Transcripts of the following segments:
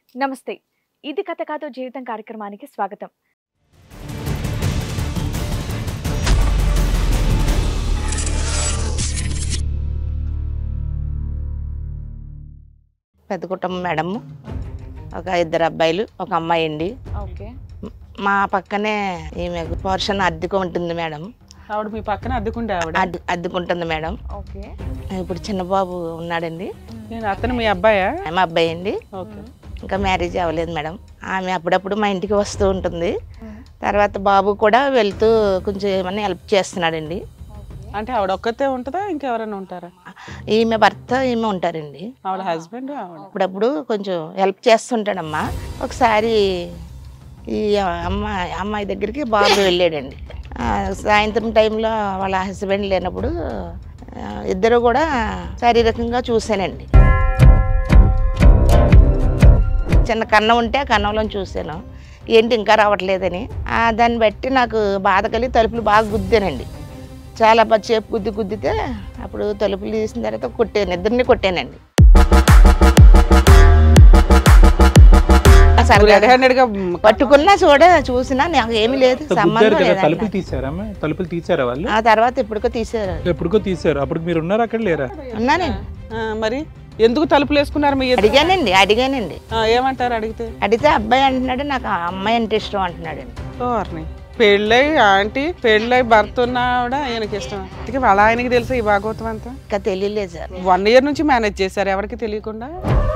నమస్తే ఇది కథ కాదు జీవితం కార్యక్రమానికి స్వాగతం పెద్ద కుటుంబం మేడం ఒక ఇద్దరు అబ్బాయిలు ఒక అమ్మాయి అండి ఓకే మా పక్కనే ఈమె పోర్షన్ అద్దెకు ఉంటుంది మేడం ఆవిడ మీ పక్కన అద్దెకుండే ఆవిడ అద్దె అద్దెకుంటుంది మేడం ఓకే ఇప్పుడు చిన్న బాబు ఉన్నాడండి నేను అతను మీ అబ్బాయా ఆమె అబ్బాయి అండి ఓకే ఇంకా మ్యారేజ్ అవ్వలేదు మేడం ఆమె అప్పుడప్పుడు మా ఇంటికి వస్తూ ఉంటుంది తర్వాత బాబు కూడా వెళ్తూ కొంచెం ఏమన్నా హెల్ప్ చేస్తున్నాడండి అంటే ఆవిడ ఒక్కతే ఉంటుందా ఇంకెవరైనా ఉంటారా ఈమె భర్త ఈమె ఉంటారండి ఆవిడ హస్బెండ్ ఆవిడ అప్పుడప్పుడు కొంచెం హెల్ప్ చేస్తుంటాడమ్మా ఒకసారి ఈ అమ్మాయి అమ్మాయి దగ్గరికి బాబు వెళ్ళాడండి ఆ, సాయంత్రం టైంలో వాళ్ళ హస్బెండ్ లేనప్పుడు ఆ, ఇద్దరు కూడా శారీరకంగా చూశానండి చిన్న కన్నం ఉంటే ఆ కన్నంలో చూశాను ఏంటి ఇంకా రావట్లేదని ఆ, దాన్ని బట్టి నాకు బాధ కలిగి తలుపులు బాగా గుద్దానండి చాలా సేపు గుద్ది గుద్దితే అప్పుడు తలుపులు తీసిన తర్వాత కొట్టాను ఇద్దరిని కొట్టానండి ఇప్పుడు సరదాగా రెడ్ హ్యాండెడ్ గా పట్టుకున్నా చూడ చూసినా నాకు ఏమీ లేదు గుద్దారు సంబంధం కదా లేదండి తలుపులు నాకు. తీసారమ్మా తలుపులు తీసారా వాళ్ళు ఆ తర్వాత ఎప్పుడుకో తీసారు ఎప్పుడుకో తీసారు అప్పుడు మీరు ఉన్నారు అక్కడ లేరా ఉన్నానండి ఆ, మరి ఎందుకు తలుపులు వేసుకున్నారు మీ ఇద్దరు? అడిగానండి అడిగానండి ఆ, ఏమంటారు అడిగితే అడిగితే అబ్బాయి అంటున్నాడు నాకు ఆ అమ్మాయి అంటే ఇష్టం అంటున్నాడండి ఓర్ని పెళ్ళై ఆంటీ పెళ్ళై భర్త ఉన్న ఆవిడ ఆయనకి ఇష్టం అందుకే వాళ్ళ ఆయనకి తెలుసు ఈ భాగవతం అంతా ఇంకా తెలియలేదు సార్ వన్ ఇయర్ నుంచి మేనేజ్ చేశారు ఎవరికి తెలియకుండా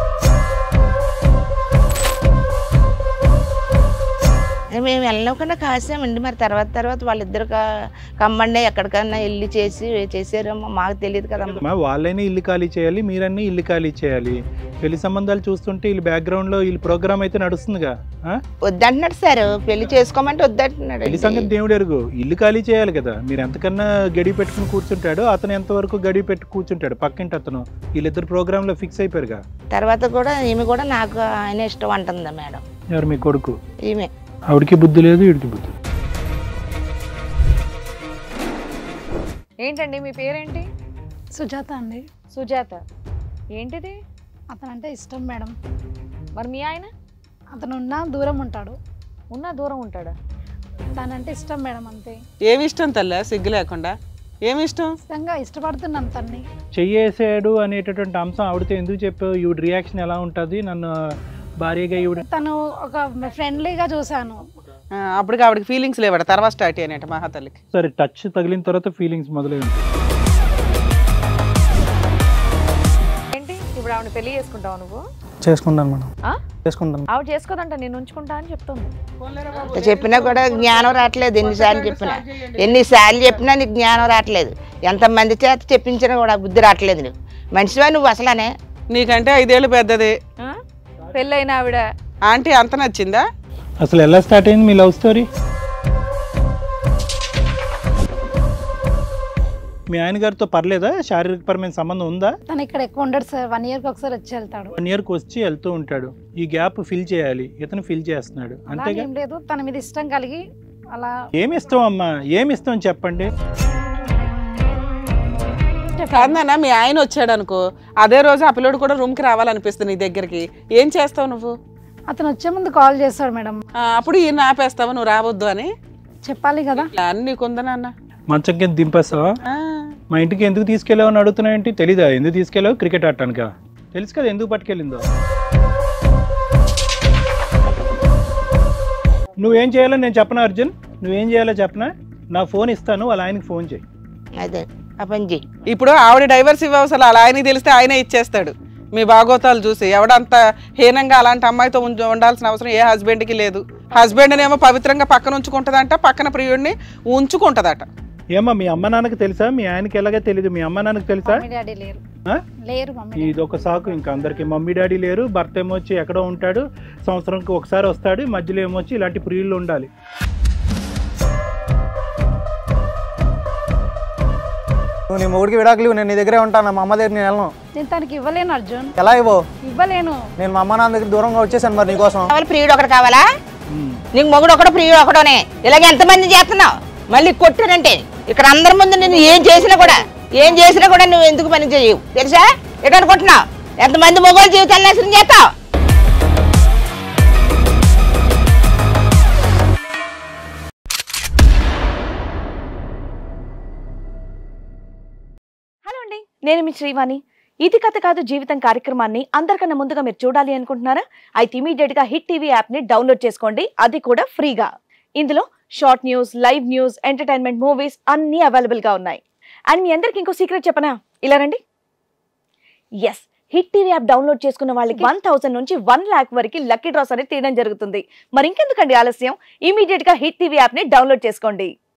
మేము వెళ్ళకుండా కాసామండి మరి తర్వాత తర్వాత వాళ్ళిద్దరు కా- కమ్మండి ఎక్కడికన్నా వెళ్ళి చేసి చేసారేమో మాకు తెలియదు కదమ్మా అమ్మా, వాళ్ళైనా ఇల్లు ఖాళీ చేయాలి మీరన్నీ ఇల్లు ఖాళీ చేయాలి పెళ్లి సంబంధాలు చూస్తుంటే వీళ్ళు బ్యాక్గ్రౌండ్ లో వీళ్ళ ప్రోగ్రామ్ అయితే నడుస్తుందిగా ఆ? వద్దంటున్నాడు సార్ పెళ్లి చేసుకోమంటే వద్దంటున్నాడు పెళ్లి సంగతి దేవుడు ఎరుగు ఇల్లు ఖాళీ చేయాలి కదా మీరు ఎంతకన్నా గడి పెట్టుకుని కూర్చుంటాడో అతను ఎంతవరకు గడి పెట్టి కూర్చుంటాడు పక్కింటి అతను వీళ్ళిద్దరు ప్రోగ్రామ్ లో ఫిక్స్ అయిపోయారుగా తర్వాత కూడా ఈమె కూడా నాకు ఆయన ఇష్టం అంటుందా మేడం ఎవరు మీ కొడుకు ఈమె ఆవిడకి బుద్ధి లేదు వీడికి బుద్ధి ఏంటండి మీ పేరేంటి సుజాత అండి సుజాత ఏంటిది అతనంటే ఇష్టం మేడం మరి మీ ఆయన అతను ఉన్న దూరం ఉంటాడు ఉన్నా దూరం ఉంటాడా తనంటే ఇష్టం మేడం అంతే ఏమి ఇష్టం తల్ల సిగ్గు లేకుండా ఏమి ఇష్టం ఇష్టంగా ఇష్టపడుతున్నాను తన్ని చెయ్యేసాడు అనేటటువంటి అంశం ఆవిడతో ఎందుకు చెప్పావు ఈవిడ రియాక్షన్ ఎలా ఉంటుంది నన్ను భార్యగా ఈవిడ తను ఒక ఫ్రెండ్లీగా చూశాను ఆ, అప్పటికి ఆవిడకి ఫీలింగ్స్ లేవట తర్వాత స్టార్ట్ అయినట్టు మహాతల్లికి సరే టచ్ తగిలిన తర్వాత ఫీలింగ్స్ మొదలైంది ఏంటి ఇప్పుడు ఆవిడ పెళ్లి చేసుకుంటావు నువ్వు చేసుకుంటాను మేడం ఆ? చేసుకుంటాను ఆవిడ చేసుకోదంట నేను ఉంచుకుంటా అని చెప్తుంది చెప్పినా కూడా జ్ఞానం రావట్లేదు ఎన్నిసార్లు చెప్పినా ఎన్నిసార్లు చెప్పినా నీకు జ్ఞానం రావట్లేదు ఎంతమంది చేత చెప్పించినా కూడా బుద్ధి రావట్లేదు నీకు మనిషివా నువ్వు అసలనే నీకంటే ఐదేళ్ళు పెద్దది ఆ? పెళ్ళైన ఆవిడ ఆంటీ అంత నచ్చిందా అసలు ఎలా స్టార్ట్ అయింది మీ లవ్ స్టోరీ మీ ఆయన గారితో పర్లేదా శారీరకపరమైన సంబంధం ఉందా తను ఇక్కడ ఎక్కువ ఉండడు సార్ వన్ ఇయర్కి ఒకసారి వచ్చి వెళ్తాడు వన్ ఇయర్కి వచ్చి వెళ్తూ ఉంటాడు ఈ గ్యాప్ ఫిల్ చేయాలి ఇతను ఫిల్ చేస్తున్నాడు అలా అంతేగా ఏం లేదు తన మీద ఇష్టం కలిగి అలా ఏమి ఇష్టం అమ్మా ఏమి ఇష్టం చెప్పండి కాదన్నా మీ ఆయన వచ్చాడు అనుకో అదే రోజు ఆ పిల్లోడు కూడా రూమ్ కి రావాలనిపిస్తుంది నీ దగ్గరికి ఏం చేస్తావు నువ్వు అతను వచ్చే ముందు కాల్ చేస్తాడు మేడం ఆ, అప్పుడు ఈయన ఆపేస్తావా నువ్వు రావద్దు అని చెప్పాలి కదా ఇలా అన్ని కుందనన్న మంచం కింద దింపేస్తావా మా ఇంటికి ఎందుకు తీసుకెళ్ళావు అని అడుగుతున్నాయంటే తెలీదా ఎందుకు తీసుకెళ్ళావు క్రికెట్ ఆడటానికా తెలుసు కదా ఎందుకు పట్టుకెళ్ళిందో నువ్వేం చేయాలో నేను చెప్పనా అర్జున్ నువ్వేం చేయాలో చెప్పనా నా ఫోన్ ఇస్తాను వాళ్ళ ఆయనకి ఫోన్ చేయి అదే ఆ పని చెయ్యి ఇప్పుడు ఆవిడ డైవర్స్ ఇవ్వవసలు అలా ఆయనకి తెలిస్తే ఆయనే ఇచ్చేస్తాడు మీ భాగోతాలు చూసి ఎవడంత హీనంగా అలాంటి అమ్మాయితో ఉంచ- ఉండాల్సిన అవసరం ఏ హస్బెండ్కి లేదు హస్బెండ్ ఏమో పవిత్రంగా పక్కన ఉంచుకుంటుందంట పక్కన ప్రియుడిని ఉంచుకుంటుందట ఏమా మీ అమ్మ నాన్నకి తెలుసా మీ ఆయనకి ఎలాగో తెలీదు మీ అమ్మ నాన్నకి తెలుసా మమ్మీ డాడీ లేరు ఆ? లేరు మమ్మీ డాడీ. ఇది ఒక సాకు ఇంకా అందరికి మమ్మీ డాడీ లేరు భర్త ఏమో వచ్చి ఎక్కడో ఉంటాడు సంవత్సరంకి ఒకసారి వస్తాడు మధ్యలో ఏమో వచ్చి ఇలాంటి ప్రియుళ్ళు ఉండాలి నువ్వు నీ మొగుడికి విడాకులు ఇవ్వు, నేను నీ దగ్గరే ఉంటాను మా అమ్మ దగ్గర నేను వెళ్ళను నేను తనకి ఇవ్వలేను అర్జున్ ఎలా ఇవ్వవు ఇవ్వలేను నేను మా అమ్మ నాన్న దగ్గర దూరంగా వచ్చేసాను మరి నీకోసం కావాలి ప్రియుడు ఒకటి కావాలా ఉమ్. నీకు మొగుడు ఒకడు ప్రియుడు ఒకడోనే ఇలాగ ఎంతమంది చేస్తున్నావు మళ్ళీ కొట్టానంటే ఇక్కడ అందరి ముందు నేను ఏం చేసినా కూడా ఏం చేసినా కూడా నువ్వు ఎందుకు పని చేయవు తెలుసా ఎటు అనుకుంటున్నావు ఎంతమంది మొగోళ్ళ జీవితాలు నాశనం చేస్తావు నేను మీ శ్రీవాణి ఇది కథ కాదు జీవితం కార్యక్రమాన్ని అందరికన్నా ముందుగా మీరు చూడాలి అనుకుంటున్నారా అయితే ఇమీడియట్ గా హిట్ టీవీ యాప్ ని డౌన్లోడ్ చేసుకోండి అది కూడా ఫ్రీగా ఇందులో short news live news entertainment movies అన్ని అవైలబుల్ గా ఉన్నాయి అండ్ మీ అందరికి ఇంకో సీక్రెట్ చెప్పనా ఇలా రండి yes hit TV app download చేసుకున్న వాళ్ళకి వన్ థౌసండ్ నుంచి వన్ లాక్ వరకు లక్కీ డ్రాస్ అనేది తీయడం జరుగుతుంది మరి ఇంకెందుకండి ఆలస్యం ఇమీడియట్ గా హిట్ టీవీ యాప్ ని డౌన్లోడ్ చేసుకోండి